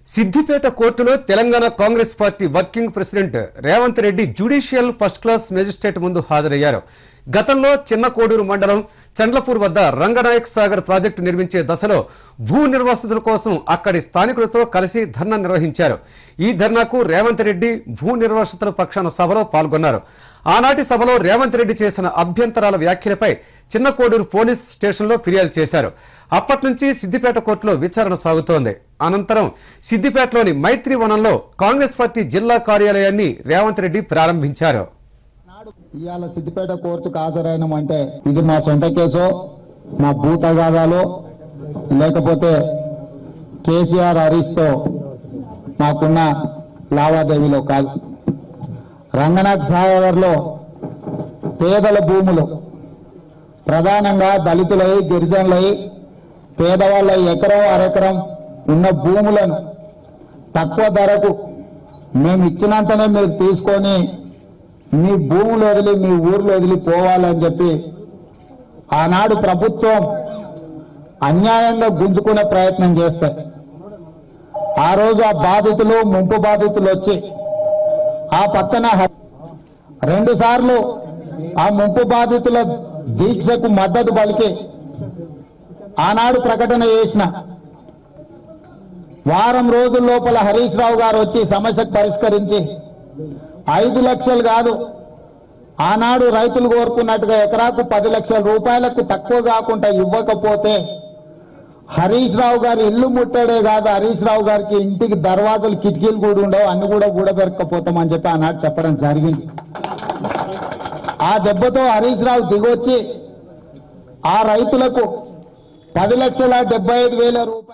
సిద్దిపేట కోర్టులో Telangana Congress party working president Revanth Reddy judicial first class magistrate ముందు హాజరయ్యారు గతంలో చిన్న కోడూరు మండలం చండ్లపూర్ వద్ద రంగనాయక్ సాగర్ ప్రాజెక్టు నిర్మించే దశలో భూ నిర్వాసితుల కోసం అక్కడి స్థానికులతో కలిసి ధర్నా నిర్వహించారు ఈ ధర్నాకు రేవంత్ రెడ్డి భూ నిర్వాసితుల పక్షాన సభలో పాల్గొన్నారు ఆనాటి సభలో రేవంత్ రెడ్డి చేసిన అభ్యంతరాల వ్యాఖ్యలపై చిన్న కోడూరు పోలీస్ స్టేషన్లో ఫిర్యాదు చేశారు అప్పటి నుంచి సిద్దిపేట కోర్టులో విచారణ సాగుతోంది అనంతరం సిద్దిపేటలోని మైత్రి వనంలో కాంగ్రెస్ పార్టీ జిల్లా కార్యాలయాన్ని రేవంత్ రెడ్డి ప్రారంభించారు ఇవాళ సిద్దిపేట కోర్టుకు హాజరైనామంటే ఇది మా సొంత కేసో మా భూ తగాదాలో లేకపోతే కేసీఆర్ హరీష్ తో మాకున్న లావాదేవీలో కాదు రంగనాథ్ సాగర్లో పేదల భూములు ప్రధానంగా దళితులై గిరిజనులై పేదవాళ్ళ ఎకరం అరెకరం ఉన్న భూములను తక్కువ ధరకు మేము ఇచ్చినంతనే మీరు తీసుకొని మీ భూములు వదిలి మీ ఊర్లు వదిలి పోవాలని చెప్పి ఆనాడు ప్రభుత్వం అన్యాయంగా గుంజుకునే ప్రయత్నం చేస్తే ఆ రోజు ఆ బాధితులు ముంపు బాధితులు వచ్చి ఆ పక్కన హ- రెండు సార్లు ఆ ముంపు బాధితుల దీక్షకు మద్దతు పలికి ఆనాడు ప్రకటన చేసిన వారం రోజుల లోపల హరీష్ రావు గారు వచ్చి సమస్యకు పరిష్కరించి ఐదు లక్షలు కాదు ఆనాడు రైతులు కోరుకున్నట్టుగా ఎకరాకు పది లక్షల రూపాయలకు తక్కువ కాకుండా ఇవ్వకపోతే హరీష్ రావు గారు ఇల్లు ముట్టాడే కాదు హరీష్ రావు గారికి ఇంటికి దర్వాజలు కిటికీలు కూడా ఉండవు అన్ని కూడా కూడబెరకపోతామని చెప్పి ఆనాడు చెప్పడం జరిగింది ఆ దెబ్బతో హరీష్ రావు దిగొచ్చి ఆ రైతులకు పది లక్షల డెబ్బై ఐదు వేల రూపాయలు